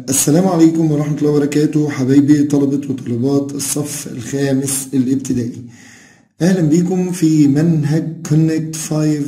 السلام عليكم ورحمة الله وبركاته حبايبي طلبة وطالبات الصف الخامس الابتدائي أهلا بيكم في منهج كونكت 5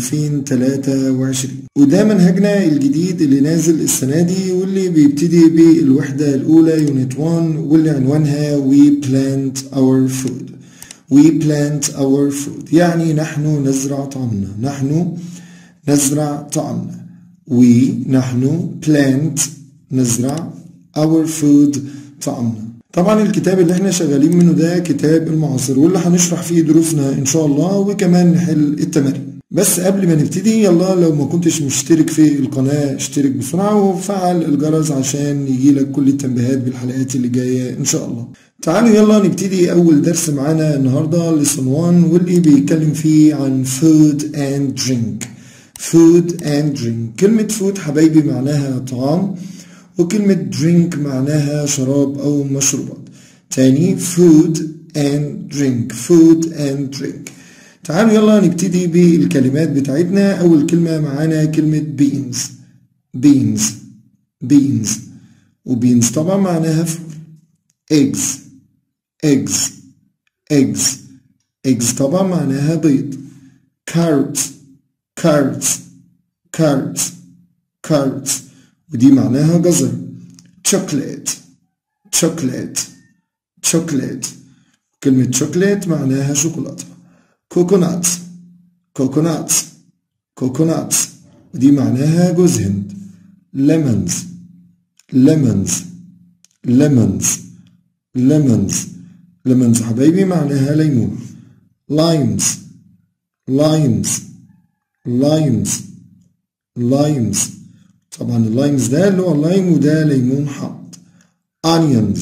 2023 وده منهجنا الجديد اللي نازل السنة دي واللي بيبتدي بالوحدة الأولى يونت 1 واللي عنوانها We plant our food We plant our food يعني نحن نزرع طعامنا نحن نزرع طعامنا We نحن plant نزرع our food طعامنا طبعا الكتاب اللي احنا شغالين منه ده كتاب المعاصر واللي هنشرح فيه دروسنا ان شاء الله وكمان نحل التمارين بس قبل ما نبتدي يلا لو ما كنتش مشترك في القناة اشترك بسرعة وفعل الجرس عشان يجيلك كل التنبيهات بالحلقات اللي جاية ان شاء الله تعالوا يلا نبتدي اول درس معانا النهاردة lesson 1 واللي بيتكلم فيه عن food and drink food and drink كلمة food حبايبي معناها طعام وكلمة drink معناها شراب أو مشروبات تاني food and drink food and drink تعالوا يلا نبتدي بالكلمات بتاعتنا أول كلمة معانا كلمة beans beans beans وbeans طبعا معناها فول eggs eggs eggs eggs طبعا معناها بيض carrots carrots carrots carrots ودي معناها جزر chocolate chocolate chocolate كلمة chocolate معناها شوكولاتة coconut coconut coconut ودي معناها جوز هند lemons lemons lemons lemons lemons حبايبي معناها ليمون limes limes limes limes طبعا اللايمز ده اللي هو اللايم وده ليمون حامض onions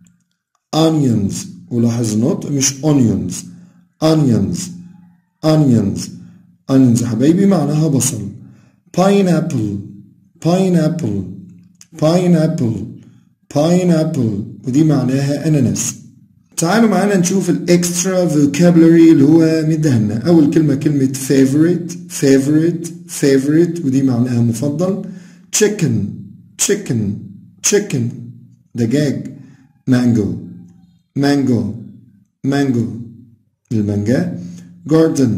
onions ولاحظ نوت مش onions onions onions onions يا حبايبي معناها بصل pineapple pineapple pineapple pineapple ودي معناها اناناس تعالوا معانا نشوف الاكسترا vocabulary اللي هو مدهنا اول كلمه كلمه favorite favorite favorite ودي معناها مفضل chicken chicken chicken دجاج mango mango mango المانجا garden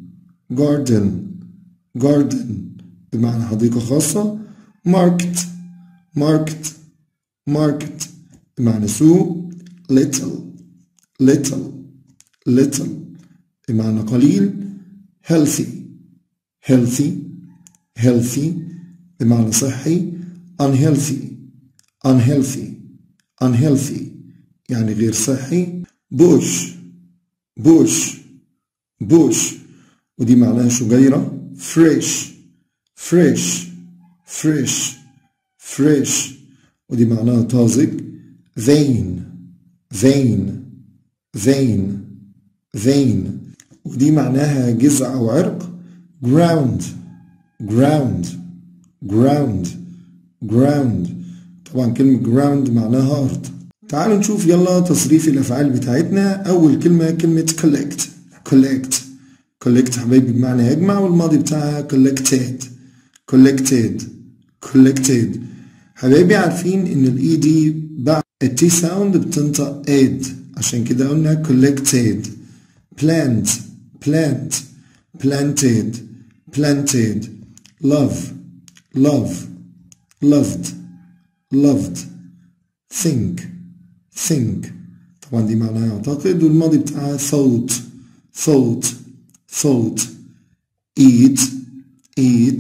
garden garden بمعنى حديقة خاصة market market market بمعنى سوق little little little بمعنى قليل healthy healthy healthy بمعنى صحي unhealthy unhealthy unhealthy يعني غير صحي bush bush bush ودي معناها شجيرة fresh fresh fresh fresh ودي معناها طازج vein vein vein vein ودي معناها جذع أو عرق ground ground ground ground طبعا كلمة ground معناها أرض تعالوا نشوف يلا تصريف الأفعال بتاعتنا أول كلمة كلمة collect collect collect حبايبي بمعنى يجمع والماضي بتاعها collected collected collected حبايبي عارفين إن الإي دي بعد التي ساوند بتنطق اد عشان كده قلنا collected plant plant planted planted love love loved loved think think طبعا دي معناها اعتقد والماضي بتاعها thought thought thought eat eat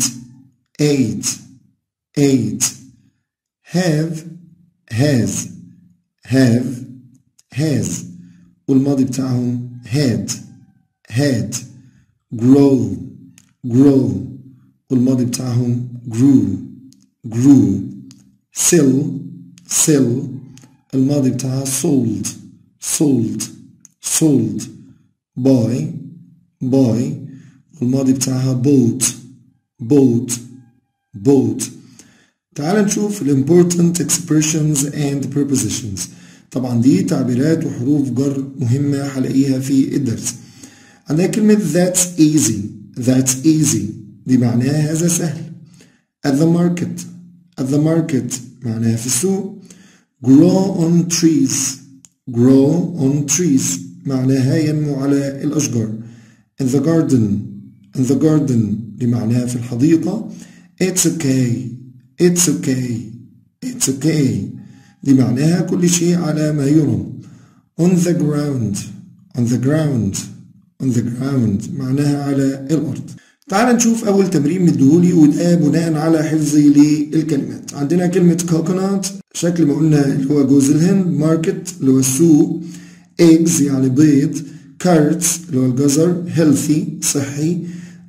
ate ate have has have has والماضي بتاعهم had had grow grow والماضي بتاعهم grew grew sell sell الماضي بتاعها sold sold sold buy buy والماضي بتاعها bought bought bought تعال نشوف ال important expressions and prepositions طبعا دي تعبيرات وحروف جر مهمة هلاقيها في الدرس عندنا كلمة that's easy that's easy دي معناها هذا سهل at the market at the market معناها في السوق grow on trees grow on trees معناها ينمو على الأشجار in the garden in the garden دي معناها في الحديقة it's okay it's okay it's okay دي معناها كل شيء على ما يرام on the ground on the ground on the ground معناها على الأرض تعال نشوف أول تمرين مديهولي وده بناء على حفظي للكلمات عندنا كلمة coconut شكل ما قلنا اللي هو جوز الهند market اللي هو السوق eggs يعني بيض carrots اللي هو الجزر healthy صحي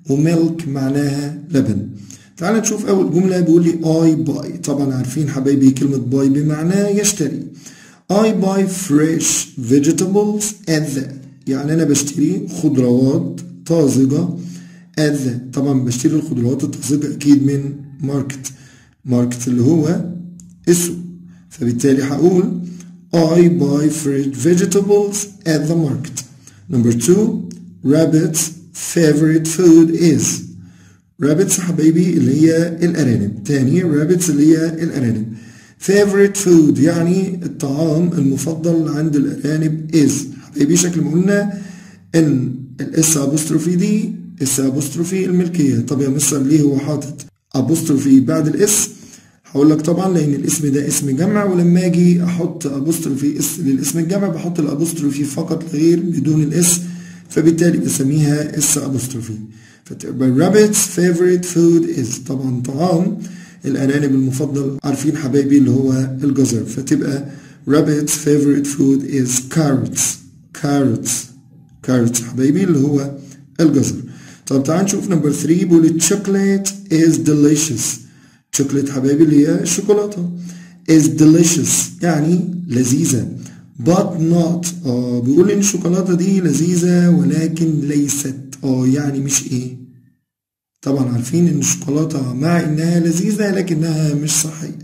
وميلك معناها لبن تعال نشوف أول جملة بيقول لي I buy طبعا عارفين حبايبي كلمة buy بمعنى يشتري I buy fresh vegetables at the يعني أنا بشتري خضروات طازجة at the طبعا بشتري الخضروات الطازجة أكيد من ماركت ماركت اللي هو السوق فبالتالي هقول I buy fresh vegetables at the market number two rabbit's favorite food is rabbits حبايبي اللي هي الأرانب تاني rabbits اللي هي الأرانب favorite food يعني الطعام المفضل عند الأرانب is حبايبي شكل ما قلنا إن الاس apostrophe دي اس apostrophe الملكية طب يا مستر ليه هو حاطط apostrophe بعد الاس هقول لك طبعا لان الاسم ده اسم جمع ولما اجي احط ابوستروفي اس للاسم الجمع بحط الابوستروفي فقط غير بدون الاس فبالتالي بسميها اس ابوستروفي فتبقى rabbit's favorite food is طبعا طعام الارانب المفضل عارفين حبايبي اللي هو الجزر فتبقى rabbit's favorite food is carrots carrots carrots حبايبي اللي هو الجزر طب تعال نشوف نمبر 3 بيقول chocolate is delicious شوكولات حبايبي اللي هي الشوكولاتة is delicious يعني لذيذة but not اه بيقول ان الشوكولاتة دي لذيذة ولكن ليست اه يعني مش ايه طبعا عارفين ان الشوكولاتة مع انها لذيذة لكنها مش صحية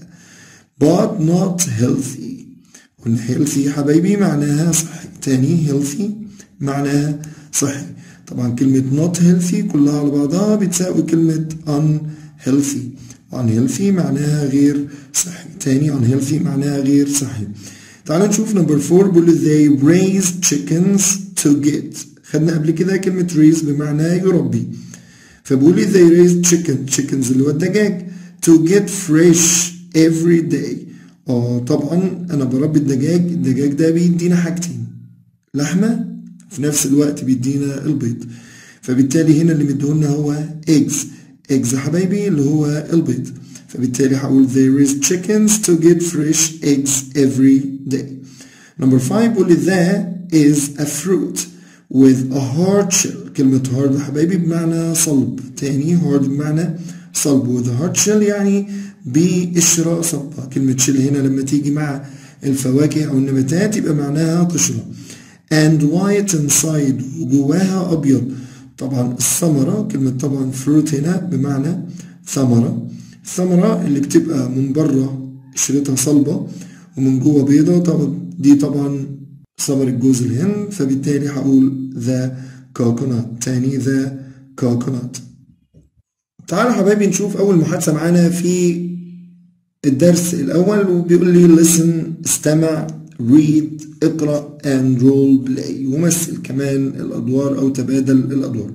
but not healthy قلنا healthy حبايبي معناها صحي تاني healthy معناها صحي طبعا كلمة not healthy كلها على بعضها بتساوي كلمة unhealthy unhealthy معناها غير صحي تاني unhealthy معناها غير صحي تعال نشوف نمبر 4 بيقول they raise chickens to get خدنا قبل كده كلمة raise بمعنى يربي فبقول لي they raise chicken chickens اللي هو الدجاج to get fresh every day اه طبعا انا بربي الدجاج الدجاج ده بيدينا حاجتين لحمة في نفس الوقت بيدينا البيض فبالتالي هنا اللي مديهولنا هو eggs eggs حبايبي اللي هو البيض فبالتالي هقول there is chickens to get fresh eggs every day number five بقول there is a fruit with a hard shell كلمة hard حبايبي بمعنى صلب تاني hard بمعنى صلب with a hard shell يعني بقشرة صلبة كلمة shell هنا لما تيجي مع الفواكه أو النباتات يبقى معناها قشرة and white inside وجواها أبيض طبعا الثمرة كلمة طبعا فروت هنا بمعنى ثمرة الثمرة اللي بتبقى من بره قشرتها صلبة ومن جوه بيضة طبعا دي طبعا ثمرة جوز الهند فبالتالي هقول ذا كوكونات تاني ذا كوكونات تعالوا حبايبي نشوف أول محادثة معانا في الدرس الأول وبيقول لي listen استمع read اقرأ and role play ومثل كمان الأدوار أو تبادل الأدوار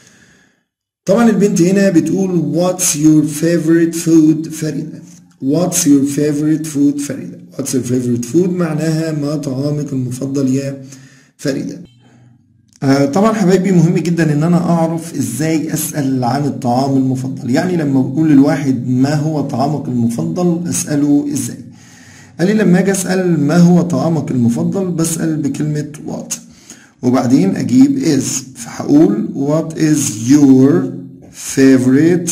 طبعا البنت هنا بتقول what's your favorite food فريدة what's your favorite food فريدة what's your favorite food معناها ما طعامك المفضل يا فريدة آه طبعا حبايبي مهم جدا ان انا اعرف ازاي اسأل عن الطعام المفضل يعني لما بقول للواحد ما هو طعامك المفضل اسأله ازاي قال لي لما اجي اسال ما هو طعامك المفضل بسال بكلمه what وبعدين اجيب is فهقول what is your favorite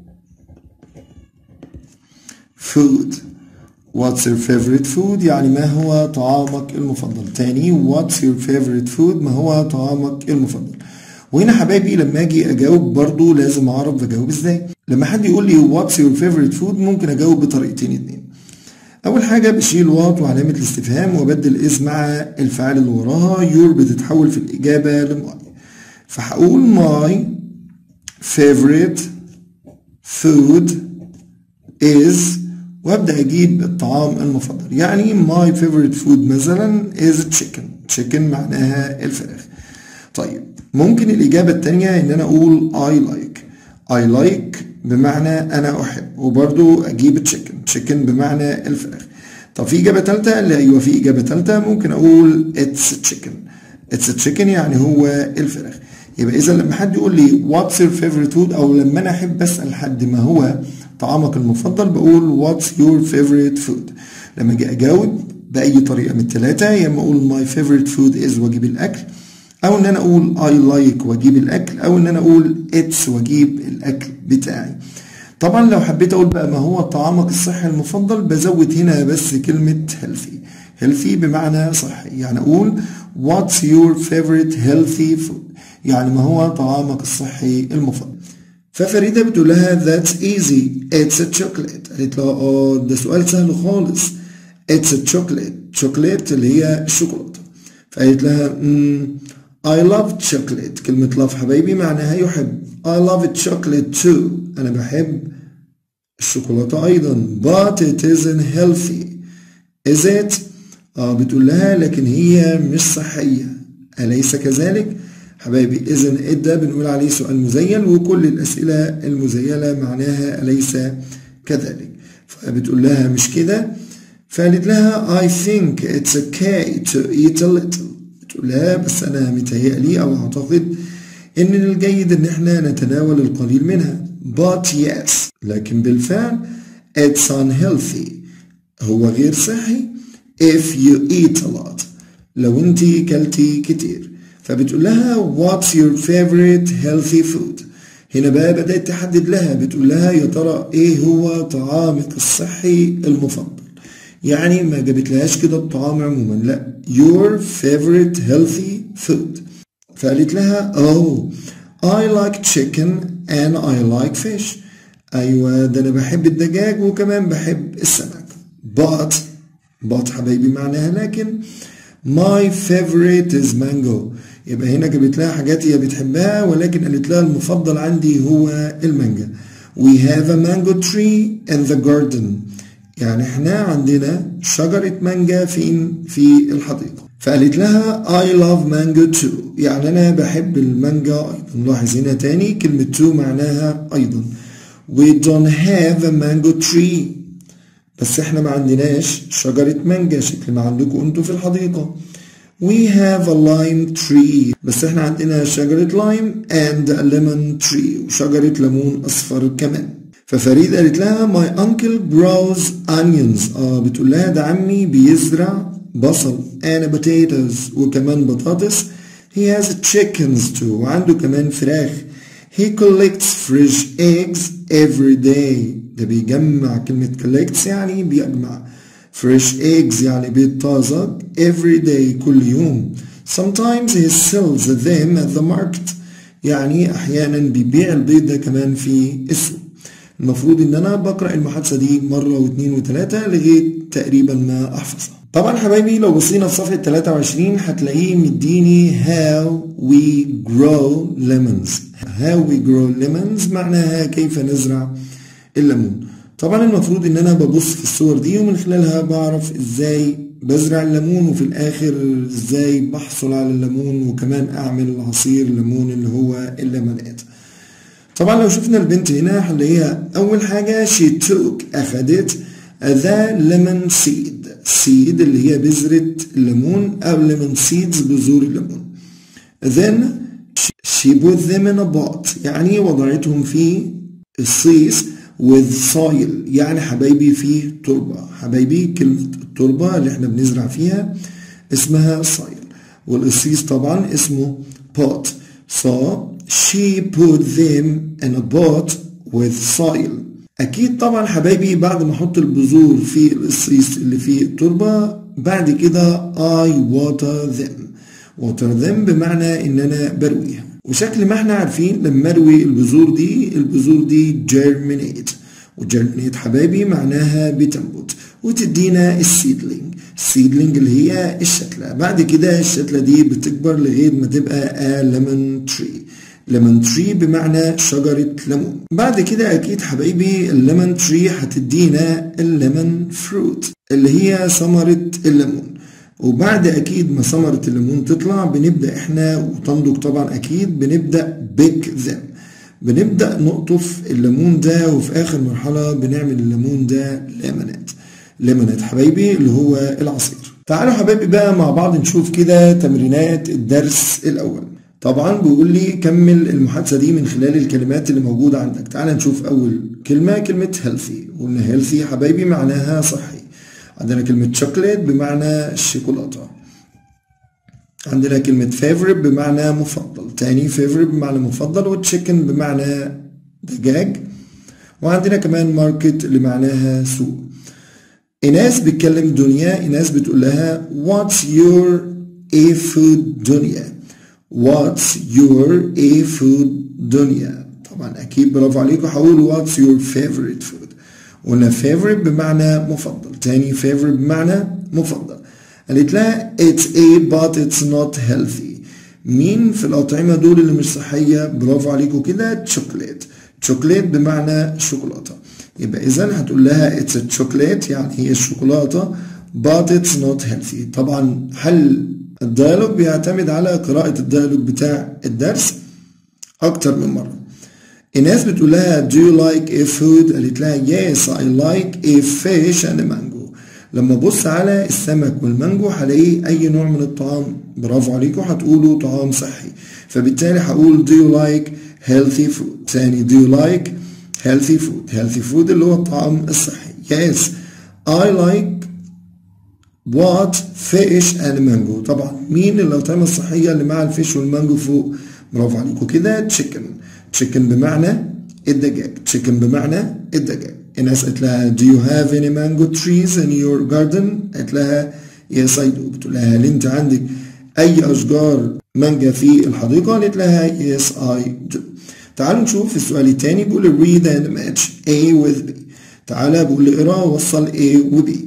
food what's your favorite food يعني ما هو طعامك المفضل تاني what's your favorite food ما هو طعامك المفضل وهنا حبايبي لما اجي اجاوب برضو لازم اعرف بجاوب ازاي لما حد يقول لي what's your favorite food ممكن اجاوب بطريقتين اتنين اول حاجه بشيل وات وعلامه الاستفهام وابدل از مع الفعل اللي وراها يور بتتحول في الاجابه لماي فهقول my favorite food is وابدا اجيب الطعام المفضل يعني my favorite food مثلا is chicken chicken معناها الفراخ طيب ممكن الاجابه الثانيه ان انا اقول I like I like بمعنى انا احب وبرضو اجيب chicken chicken بمعنى الفراخ طب في اجابه ثالثه لا ايوه في اجابه ثالثه ممكن اقول it's chicken it's chicken يعني هو الفراخ يبقى اذا لما حد يقول لي what's your favorite food او لما انا احب اسال حد ما هو طعامك المفضل بقول what's your favorite food لما اجي اجاوب باي طريقه من الثلاثه يا اما اقول my favorite food is واجيب الاكل او ان انا اقول I like واجيب الاكل او ان انا اقول it's واجيب الاكل بتاعي طبعا لو حبيت اقول بقى ما هو طعامك الصحي المفضل بزود هنا بس كلمه healthy healthy بمعنى صحي يعني اقول what's your favorite healthy food يعني ما هو طعامك الصحي المفضل ففريدة بتقول لها that's easy it's a chocolate قالت لها اه ده سؤال سهل خالص it's a chocolate chocolate اللي هي الشوكولاتة فقالت لها mm, I love chocolate كلمة love حبايبي معناها يحب I love chocolate too أنا بحب الشوكولاتة أيضا but it isn't healthy is it آه بتقول لها لكن هي مش صحية أليس كذلك حبايبي إذا إد ده بنقول عليه سؤال مزيل وكل الأسئلة المزيلة معناها أليس كذلك فبتقول لها مش كده فقالت لها I think it's okay to eat a little بتقول لها بس أنا متهيألي أو أعتقد إن من الجيد إن إحنا نتناول القليل منها but yes لكن بالفعل it's unhealthy هو غير صحي if you eat a lot لو انت كلتي كتير فبتقول لها what's your favorite healthy food هنا بقى بدأت تحدد لها بتقول لها يا ترى ايه هو طعامك الصحي المفضل يعني ما جابت لهاش كده الطعام عموما لا your favorite healthy food فقالت لها oh I like chicken and I like fish ايوه ده انا بحب الدجاج وكمان بحب السمك but but حبايبي معناها لكن my favorite is mango يبقى هنا جابت لها حاجات هي بتحبها ولكن قالت لها المفضل عندي هو المانجا we have a mango tree in the garden يعني احنا عندنا شجرة مانجا فين في الحديقة فقالت لها I love mango too يعني أنا بحب المانجا أيضا نلاحظ هنا تاني كلمة too معناها أيضا we don't have a mango tree بس احنا ما عندناش شجرة مانجا شكل ما عندكم انتوا في الحديقة We have a lime tree بس احنا عندنا شجرة لايم and a lemon tree وشجرة ليمون أصفر كمان ففريد قالت لها my uncle grows onions اه بتقول لها ده عمي بيزرع بصل and potatoes وكمان بطاطس he has chickens too وعنده كمان فراخ he collects fresh eggs every day ده بيجمع كلمة collects يعني بيجمع fresh eggs يعني بيض طازج every day كل يوم sometimes he sells them at the market يعني أحيانا بيبيع البيض ده كمان في السوق المفروض ان انا بقرأ المحادثة دي مرة واثنين وثلاثة لغاية تقريبا ما احفظها طبعا حبايبي لو بصينا في صفحة 23 هتلاقيه مديني how we grow lemons how we grow lemons معناها كيف نزرع الليمون طبعا المفروض ان انا ببص في الصور دي ومن خلالها بعرف ازاي بزرع الليمون وفي الاخر ازاي بحصل على الليمون وكمان اعمل عصير ليمون اللي هو الليمونات طبعا لو شفنا البنت هنا هنلاقيها اول حاجة she took اخدت the lemon seed seed اللي هي بذرة الليمون او lemon seeds بذور الليمون then she put them in a pot يعني وضعتهم في الصيص with soil يعني حبايبي في تربة حبايبي كلمة التربة اللي احنا بنزرع فيها اسمها soil والقصيص طبعا اسمه pot so she put them in a pot with soil اكيد طبعا حبايبي بعد ما احط البذور في القصيص اللي فيه التربة بعد كده I water them water them بمعنى ان انا برويها وشكل ما احنا عارفين لما اروي البذور دي البذور دي germinate وجيرمينيت حبايبي معناها بتنبت وتدينا السيدلينج السيدلينج اللي هي الشتلة بعد كده الشتلة دي بتكبر لغاية ما تبقى a lemon tree ليمون تري بمعنى شجرة ليمون بعد كده أكيد حبايبي الليمون تري هتدينا الليمون فروت اللي هي ثمرة الليمون وبعد أكيد ما ثمرة الليمون تطلع بنبدأ إحنا وتنضج طبعا أكيد بنبدأ بيك ذم بنبدأ نقطف الليمون ده وفي آخر مرحلة بنعمل الليمون ده ليمونات ليمونات حبايبي اللي هو العصير تعالوا حبايبي بقى مع بعض نشوف كده تمرينات الدرس الأول طبعا بيقول لي كمل المحادثة دي من خلال الكلمات اللي موجودة عندك تعال نشوف أول كلمة كلمة healthy قلنا healthy حبايبي معناها صحي عندنا كلمة chocolate بمعنى الشوكولاتة عندنا كلمة favorite بمعنى مفضل تاني favorite بمعنى مفضل وتشيكن بمعنى دجاج وعندنا كمان market اللي معناها سوق إناس بتكلم دنيا إناس بتقول لها what's your a food دنيا what's your a food دنيا طبعا أكيد برافو عليكم هقول what's your favorite food قلنا favorite بمعنى مفضل تاني favorite بمعنى مفضل قالت لها it's a but it's not healthy مين في الأطعمة دول اللي مش صحية برافو عليكم كده شوكليت شوكليت بمعنى شوكولاتة يبقى إذا هتقول لها it's a chocolate يعني هي الشوكولاتة but it's not healthy طبعا حل الديالوج بيعتمد على قراءة الديالوج بتاع الدرس أكتر من مرة الناس بتقول لها do you like a food قالت لها yes I like a fish and a mango لما ابص على السمك والمانجو هلاقيه اي نوع من الطعام برافو عليكم هتقولوا طعام صحي فبالتالي هقول do you like healthy food ثاني do you like healthy food healthy food اللي هو الطعام الصحي yes I like what fish and mango طبعا مين الأطعمة الصحية اللي مع الفيش والمانجو فوق برافو عليكم كده chicken chicken بمعنى الدجاج chicken بمعنى الدجاج الناس قالت لها do you have any mango trees in your garden قالت لها yes I do بتقول لها هل انت عندك اي اشجار مانجا في الحديقة قالت لها yes I do تعالوا نشوف السؤال الثاني بيقول read and match A with B تعالى بيقول لي اقرا وصل A و B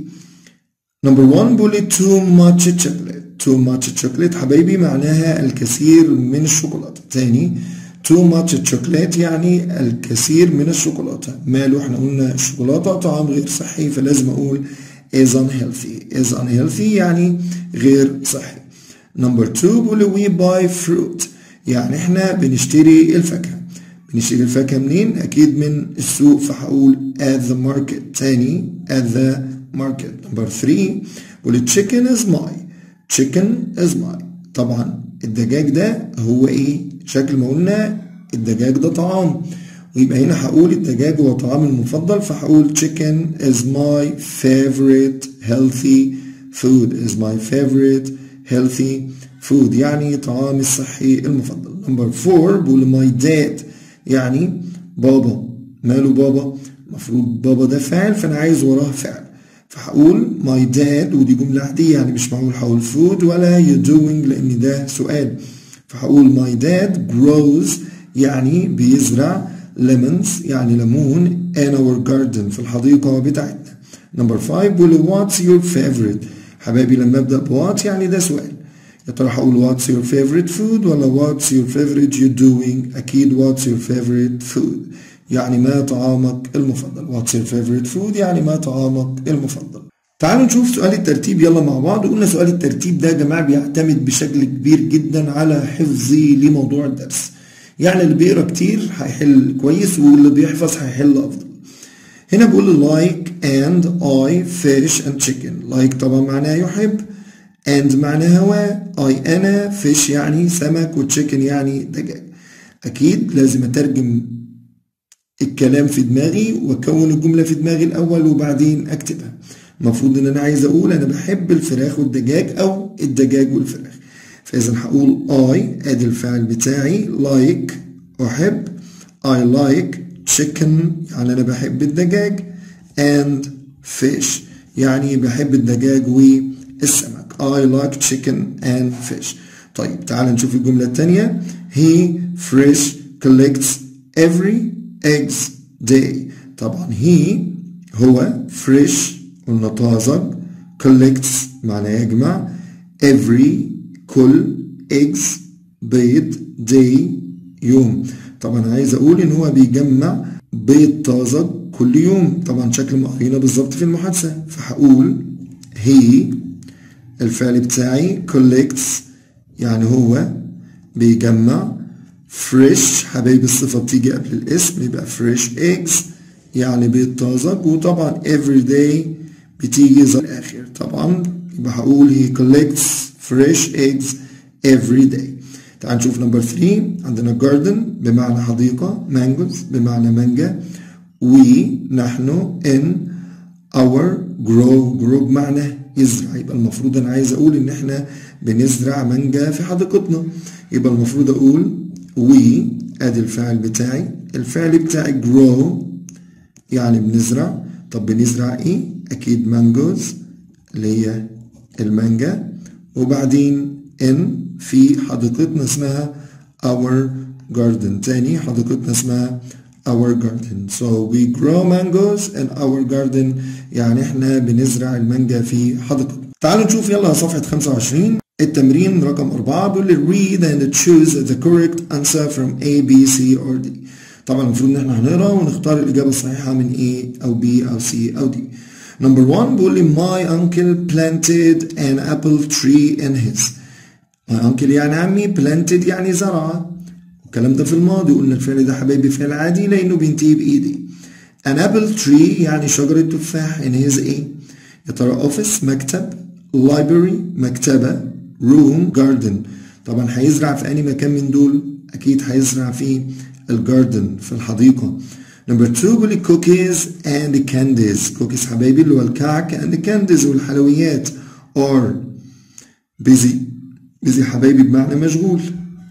نمبر 1 بيقول لي too much chocolate too much chocolate حبايبي معناها الكثير من الشوكولاتة تاني too much chocolate يعني الكثير من الشوكولاتة ماله احنا قلنا الشوكولاتة طعام غير صحي فلازم اقول is unhealthy is unhealthy يعني غير صحي نمبر 2 بيقول we buy fruit يعني احنا بنشتري الفاكهة بنشتري الفاكهة منين؟ أكيد من السوق فهقول at the market تاني at the market نمبر 3 بيقول chicken is my chicken is my طبعا الدجاج ده هو ايه؟ شكل ما قلنا الدجاج ده طعام ويبقى هنا هقول الدجاج هو طعامي المفضل فهقول chicken is my favorite healthy food is my favorite healthy food يعني طعامي الصحي المفضل نمبر 4 بقول my dad يعني بابا ماله بابا المفروض بابا ده فعل فانا عايز وراه فعل فهقول my dad ودي جملة عادية يعني مش معقول هقول food ولا you doing لأن ده سؤال فهقول my dad grows يعني بيزرع lemons يعني ليمون in our garden في الحديقة بتاعتنا نمبر 5 بيقول what's your favorite حبايبي لما ابدأ بوات يعني ده سؤال يا ترى هقول what's your favorite food ولا what's your favorite you doing أكيد what's your favorite food يعني ما طعامك المفضل what's your favorite food يعني ما طعامك المفضل تعالوا نشوف سؤال الترتيب يلا مع بعض قلنا سؤال الترتيب ده يا جماعة بيعتمد بشكل كبير جدا على حفظي لموضوع الدرس يعني اللي بيقرا كتير هيحل كويس واللي بيحفظ هيحل افضل هنا بقول like and I fish and chicken like طبعا معناها يحب and معناها هو I أنا fish يعني سمك وتشيكن يعني دجاج أكيد لازم أترجم الكلام في دماغي وأكون الجملة في دماغي الأول وبعدين أكتبها المفروض إن أنا عايز أقول أنا بحب الفراخ والدجاج أو الدجاج والفراخ فإذا هقول I أدي الفعل بتاعي like أحب I like chicken يعني أنا بحب الدجاج and fish يعني بحب الدجاج والسمك I like chicken and fish طيب تعال نشوف الجملة الثانية he fresh collects every eggs day طبعا he هو fresh قلنا طازج collects معناه يجمع every كل eggs بيض day يوم طبعا عايز اقول ان هو بيجمع بيض طازج كل يوم طبعا شكل ما قرينا بالظبط في المحادثة فهقول he الفعل بتاعي collects يعني هو بيجمع fresh حبايب الصفة بتيجي قبل الاسم يبقى fresh eggs يعني بيض طازج وطبعا every day بتيجي زي الآخر طبعا يبقى هقول he collects fresh eggs every day تعال نشوف نمبر 3 عندنا garden بمعنى حديقة mangoes بمعنى مانجا we نحن in our grow grow بمعنى يزرع يبقى المفروض انا عايز اقول ان احنا بنزرع مانجا في حديقتنا يبقى المفروض اقول we ادي الفعل بتاعي الفعل بتاعي grow يعني بنزرع طب بنزرع ايه اكيد مانجوز اللي هي المانجا وبعدين in في حديقتنا اسمها our garden تاني حديقتنا اسمها our garden so we grow mangoes in our garden يعني احنا بنزرع المانجا في حديقتنا تعالوا نشوف يلا صفحة 25 التمرين رقم أربعة بيقول لي read and choose the correct answer from A, B, C or D طبعا المفروض ان احنا هنقرا ونختار الإجابة الصحيحة من A أو B أو C أو D Number one بيقول لي my uncle planted an apple tree in his my uncle يعني عمي planted يعني زرع الكلام ده في الماضي قلنا الفعل ده حبايبي فعل عادي لأنه بينتهي بإيدي an apple tree يعني شجرة تفاح in his ايه يا ترى office مكتب library مكتبة room garden طبعا هيزرع في أي مكان من دول أكيد هيزرع في الجاردن في الحديقة نمبر 2 بيقول لي cookies and candies cookies حبايبي اللي هو الكعك and candies والحلويات or busy busy حبايبي بمعنى مشغول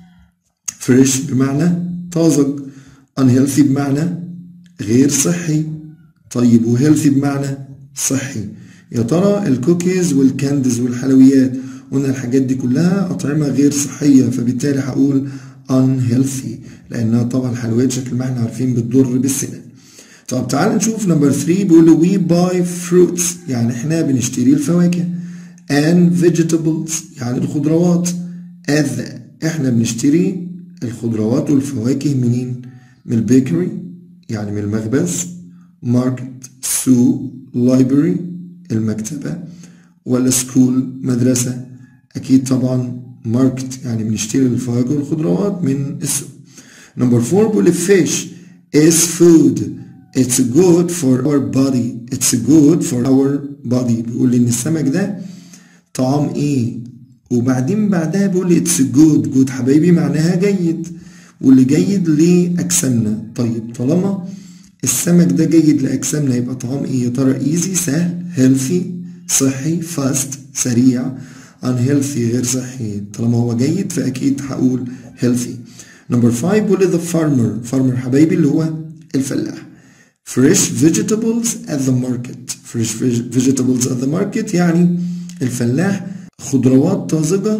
فريش بمعنى طازج unhealthy بمعنى غير صحي طيب وهيلثي بمعنى صحي يا ترى الكوكيز والكانديز والحلويات قلنا الحاجات دي كلها أطعمة غير صحية فبالتالي هقول unhealthy لأنها طبعا الحلويات شكل ما احنا عارفين بتضر بالسنان طب تعال نشوف نمبر 3 بيقول we buy fruits يعني احنا بنشتري الفواكه and vegetables يعني الخضروات at the احنا بنشتري الخضروات والفواكه منين؟ من البيكري يعني من المخبز ماركت سوق لايبرري المكتبة ولا سكول مدرسة أكيد طبعا ماركت يعني بنشتري الفواكه والخضروات من السوق نمبر فور بيقول fish is food it's good for our body it's good for our body بيقول لي إن السمك ده طعام إيه وبعدين بعدها بيقول لي اتس جود جود حبايبي معناها جيد واللي جيد لأجسامنا طيب طالما السمك ده جيد لأجسامنا يبقى طعام ايه يا ترى ايزي سهل هيلثي صحي فاست سريع unhealthy غير صحي طالما هو جيد فأكيد هقول healthy نمبر 5 بيقول لي the farmer farmer حبايبي اللي هو الفلاح fresh vegetables at the market fresh vegetables at the market يعني الفلاح خضروات طازجة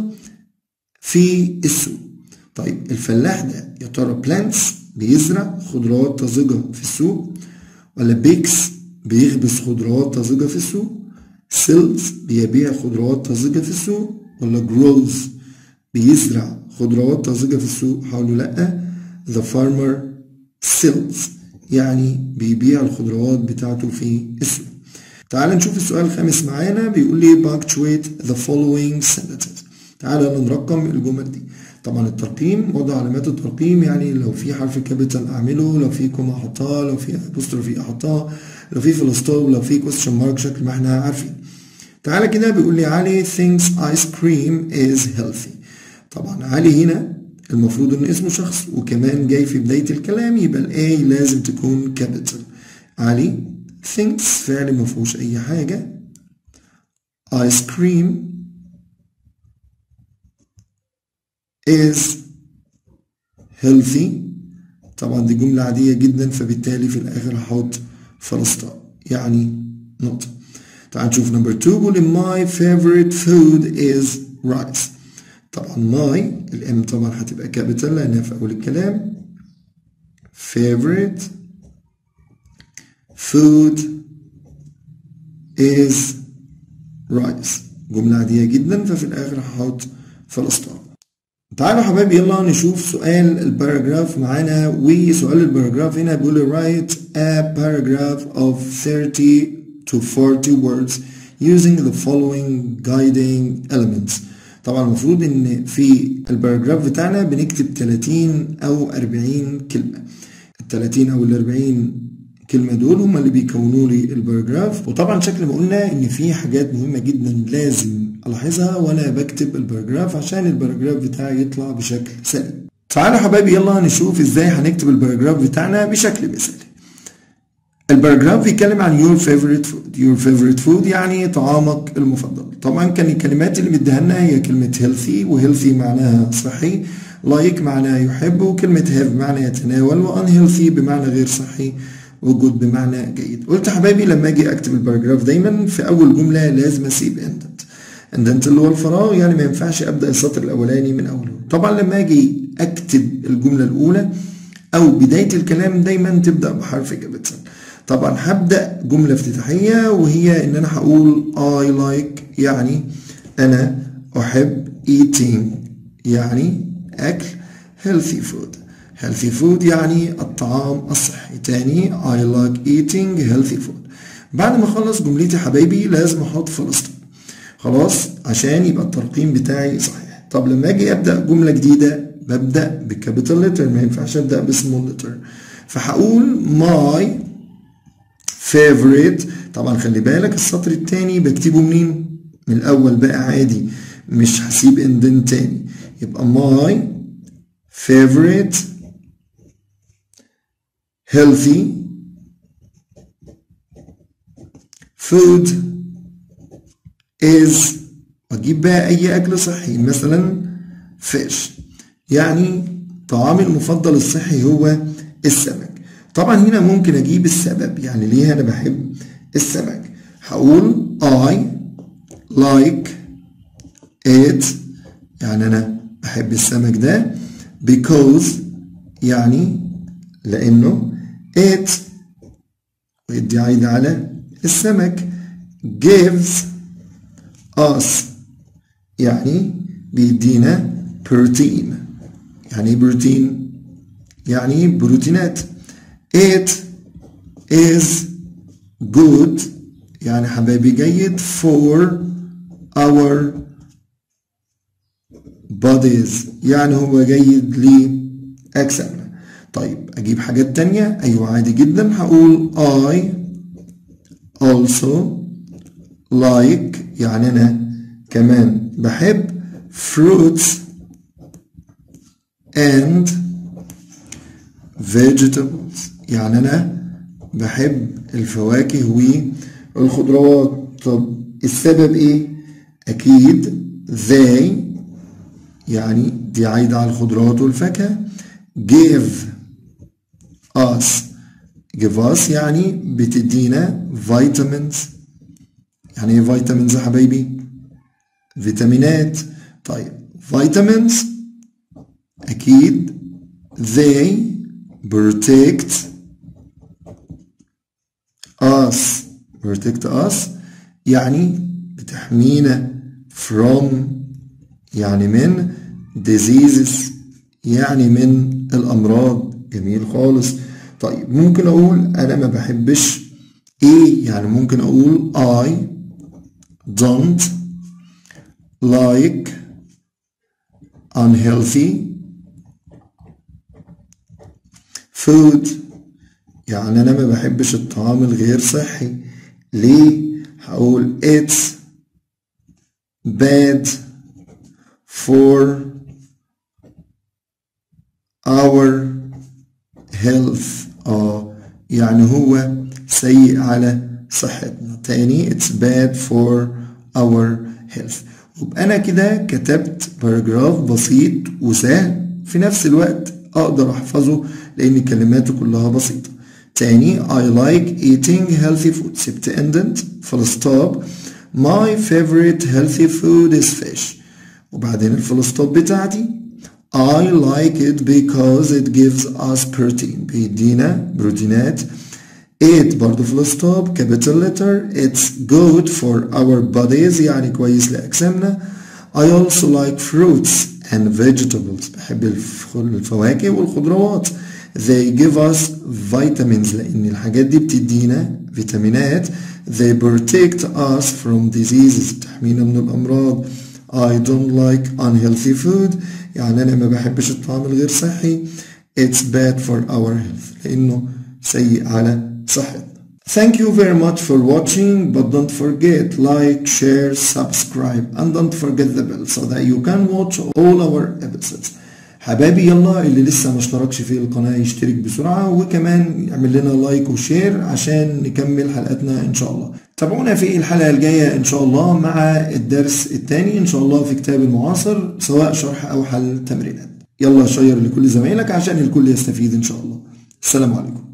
في السوق طيب الفلاح ده يا ترى بلانتس بيزرع خضروات طازجة في السوق ولا بيكس بيخبز خضروات طازجة في السوق سيلز بيبيع خضروات طازجة في السوق ولا جروز بيزرع خضروات طازجة في السوق هقول له لأ the farmer sells يعني بيبيع الخضروات بتاعته في السوق تعال نشوف السؤال الخامس معانا بيقول لي punctuate the following sentences تعال نرقم الجمل دي طبعا الترقيم وضع علامات الترقيم يعني لو في حرف كابيتال اعمله لو في كوما احطها لو في apostrophe احطها لو في فول ستوب لو في question مارك شكل ما احنا عارفين تعالى كده بيقول لي علي thinks ice cream is healthy طبعا علي هنا المفروض ان اسمه شخص وكمان جاي في بداية الكلام يبقى ال A لازم تكون كابيتال علي thinks فعل ما فيهوش اي حاجة ice cream is healthy طبعا دي جملة عادية جدا فبالتالي في الآخر هحط فلسطة يعني نقطة تعال نشوف نمبر 2 بيقول my favorite food is rice طبعا my الام طبعا هتبقى كابيتال لأنها في أول الكلام favorite food is rice جملة عادية جدا ففي الآخر هحط فلسطة تعالوا حبايبي يلا نشوف سؤال الباراجراف معانا وسؤال الباراجراف هنا بيقول write a paragraph of 30 to 40 words using the following guiding elements طبعا المفروض ان في الباراجراف بتاعنا بنكتب 30 او 40 كلمة ال 30 او ال 40 كلمة دول هم اللي بيكونوا لي الباراجراف وطبعا شكل ما قلنا ان في حاجات مهمة جدا لازم الاحظها وانا بكتب الباراجراف عشان الباراجراف بتاعي يطلع بشكل سليم تعالوا حبايبي يلا نشوف ازاي هنكتب الباراجراف بتاعنا بشكل مثالي الباراجراف بيتكلم عن your favorite food your favorite food يعني طعامك المفضل طبعا كان الكلمات اللي مديها لنا هي كلمة healthy وhealthy معناها صحي like معناها يحب وكلمة have معنى يتناول و unhealthy بمعنى غير صحي وجود بمعنى جيد قلت حبايبي لما اجي اكتب الباراجراف دايما في اول جملة لازم اسيب indent indent اللي هو الفراغ يعني ما ينفعش ابدا السطر الاولاني من اوله طبعا لما اجي اكتب الجملة الاولى او بداية الكلام دايما تبدا بحرف اجابة طبعا هبدأ جملة افتتاحية وهي ان انا هقول I like يعني انا احب eating يعني اكل healthy food healthy food يعني الطعام الصحي تاني I like eating healthy food بعد ما اخلص جملتي حبايبي لازم احط فلسطين خلاص عشان يبقى الترقيم بتاعي صحيح طب لما اجي ابدا جمله جديده ببدا بكابيتال لتر ما ينفعش ابدا بسمول لتر فهقول my favorite طبعا خلي بالك السطر التاني بكتبه منين من الاول بقى عادي مش هسيب اندن تاني يبقى my favorite healthy food is واجيب بقى اي اكل صحي مثلا fish يعني طعامي المفضل الصحي هو السمك طبعا هنا ممكن اجيب السبب يعني ليه انا بحب السمك هقول I like it يعني انا بحب السمك ده because يعني لانه it ويدي عايد على السمك gives us يعني بيدينا بروتين يعني بروتين يعني بروتينات it is good يعني حبايبي جيد for our bodies يعني هو جيد لأجسامنا طيب أجيب حاجات تانية أيوة عادي جدا هقول I also like يعني أنا كمان بحب fruits and vegetables يعني أنا بحب الفواكه والخضروات طب السبب إيه؟ أكيد they يعني دي عايدة على الخضروات والفاكهة give us give us يعني بتدينا vitamins يعني ايه vitamins يا حبايبي؟ فيتامينات طيب vitamins أكيد they protect us protect us يعني بتحمينا from يعني من diseases يعني من الأمراض جميل خالص طيب ممكن أقول أنا ما بحبش إيه يعني ممكن أقول I don't like unhealthy food يعني أنا ما بحبش الطعام الغير صحي ليه؟ هقول it's bad for our health اه يعني هو سيء على صحتنا تاني it's bad for our health ويبقى انا كده كتبت باراجراف بسيط وسهل في نفس الوقت اقدر احفظه لان كلماته كلها بسيطة تاني I like eating healthy food سبت indent full stop my favorite healthy food is fish وبعدين الفول ستوب بتاعتي I like it because it gives us protein بيدينا بروتينات it برضه فول ستوب capital letter it's good for our bodies يعني كويس لأجسامنا I also like fruits and vegetables بحب الفواكه والخضروات they give us vitamins لأن الحاجات دي بتدينا فيتامينات they protect us from diseases بتحمينا من الأمراض I don't like unhealthy food يعني أنا ما بحبش الطعام الغير صحي it's bad for our health لأنه سيء على صحتنا Thank you very much for watching but don't forget like, share, subscribe and don't forget the bell so that you can watch all our episodes حبايبي يلا اللي لسه ما اشتركش في القناة يشترك بسرعة وكمان يعمل لنا لايك وشير عشان نكمل حلقاتنا ان شاء الله تابعونا في الحلقة الجاية ان شاء الله مع الدرس الثاني ان شاء الله في كتاب المعاصر سواء شرح او حل تمرينات يلا شير لكل زمايلك عشان الكل يستفيد ان شاء الله السلام عليكم